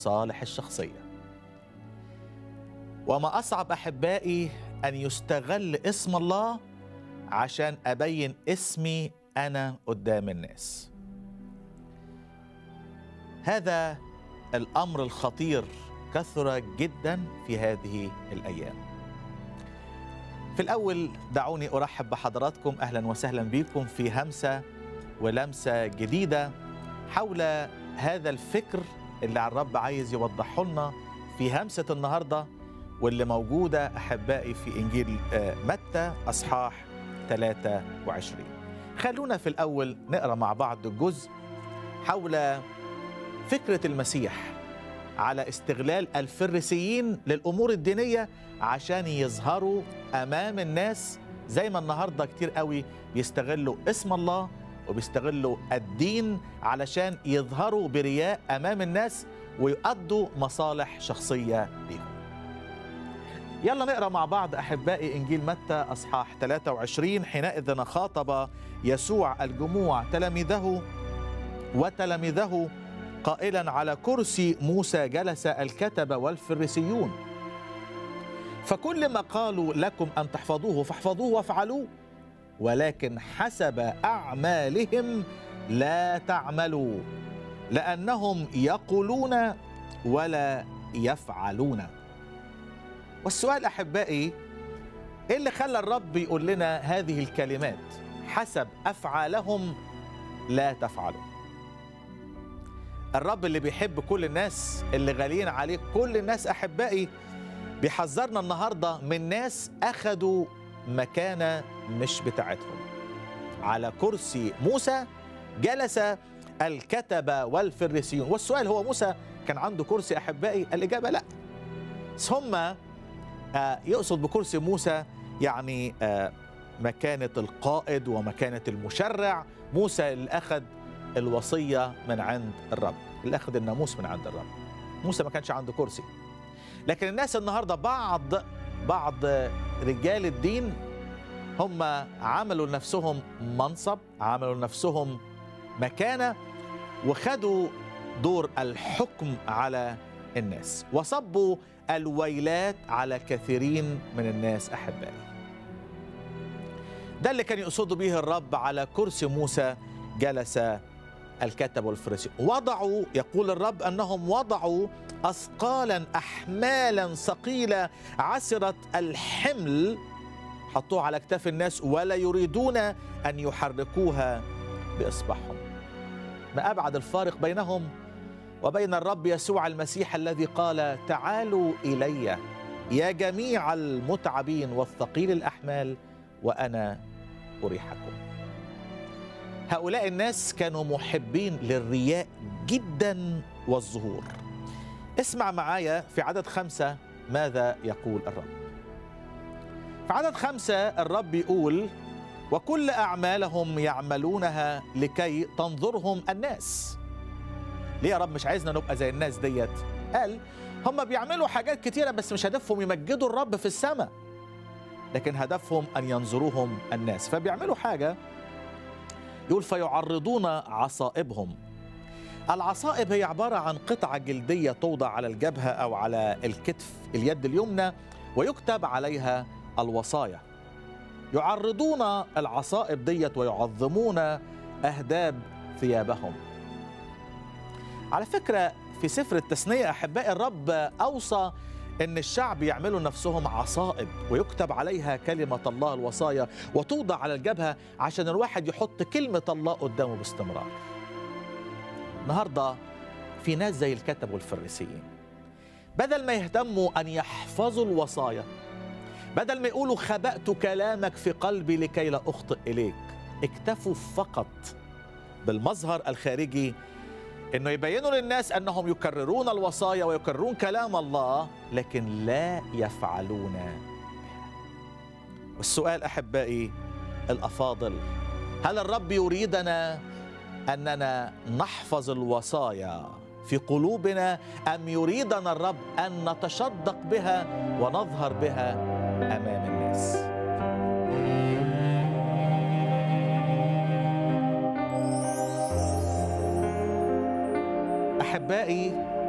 صالح الشخصية وما أصعب أحبائي أن يستغل اسم الله عشان أبين اسمي أنا قدام الناس هذا الأمر الخطير كثر جدا في هذه الأيام في الأول دعوني أرحب بحضراتكم أهلا وسهلا بكم في همسة ولمسة جديدة حول هذا الفكر اللي الرب عايز يوضحه لنا في همسة النهاردة واللي موجودة أحبائي في إنجيل متى أصحاح 23 خلونا في الأول نقرأ مع بعض جزء حول فكرة المسيح على استغلال الفريسيين للأمور الدينية عشان يظهروا أمام الناس زي ما النهاردة كتير قوي بيستغلوا اسم الله وبيستغلوا الدين علشان يظهروا برياء أمام الناس ويؤدوا مصالح شخصية ليهم يلا نقرا مع بعض احبائي انجيل متى اصحاح 23 حينئذ خاطب يسوع الجموع تلاميذه وتلاميذه قائلا على كرسي موسى جلس الكتبه والفريسيون فكل ما قالوا لكم ان تحفظوه فاحفظوه وافعلوه ولكن حسب اعمالهم لا تعملوا لانهم يقولون ولا يفعلون والسؤال احبائي ايه اللي خلى الرب يقول لنا هذه الكلمات حسب افعالهم لا تفعلوا الرب اللي بيحب كل الناس اللي غاليين عليه كل الناس احبائي بيحذرنا النهارده من ناس اخذوا مكانه مش بتاعتهم على كرسي موسى جلس الكتبه والفريسيون والسؤال هو موسى كان عنده كرسي احبائي الاجابه لا هم يقصد بكرسي موسى يعني مكانة القائد ومكانة المشرع موسى اللي أخذ الوصية من عند الرب اللي أخذ الناموس من عند الرب موسى ما كانش عنده كرسي لكن الناس النهاردة بعض بعض رجال الدين هم عملوا لنفسهم منصب عملوا لنفسهم مكانة وخدوا دور الحكم على الناس وصبوا الويلات على كثيرين من الناس احبائي. ده اللي كان يقصد به الرب على كرسي موسى جلس الكتب والفريسيون، وضعوا يقول الرب انهم وضعوا اثقالا احمالا ثقيله عسره الحمل حطوها على اكتاف الناس ولا يريدون ان يحركوها باصبعهم. ما ابعد الفارق بينهم وبين الرب يسوع المسيح الذي قال تعالوا الي يا جميع المتعبين والثقيل الاحمال وانا اريحكم هؤلاء الناس كانوا محبين للرياء جدا والظهور اسمع معايا في عدد خمسة ماذا يقول الرب في عدد خمسة الرب يقول وكل أعمالهم يعملونها لكي تنظرهم الناس ليه يا رب مش عايزنا نبقى زي الناس ديت قال هم بيعملوا حاجات كتيرة بس مش هدفهم يمجدوا الرب في السماء لكن هدفهم أن ينظروهم الناس فبيعملوا حاجة يقول فيعرضون عصائبهم العصائب هي عبارة عن قطعة جلدية توضع على الجبهة أو على الكتف اليد اليمنى ويكتب عليها الوصايا يعرضون العصائب ديت ويعظمون أهداب ثيابهم على فكرة في سفر التثنية أحبائي الرب أوصى أن الشعب يعملوا نفسهم عصائب ويكتب عليها كلمة الله الوصايا وتوضع على الجبهة عشان الواحد يحط كلمة الله قدامه باستمرار النهاردة في ناس زي الكتب والفريسيين بدل ما يهتموا أن يحفظوا الوصايا بدل ما يقولوا خبأت كلامك في قلبي لكي لا أخطئ إليك اكتفوا فقط بالمظهر الخارجي انه يبينوا للناس انهم يكررون الوصايا ويكررون كلام الله لكن لا يفعلون بها. والسؤال احبائي الافاضل هل الرب يريدنا اننا نحفظ الوصايا في قلوبنا ام يريدنا الرب ان نتشدق بها ونظهر بها امام الناس احبائي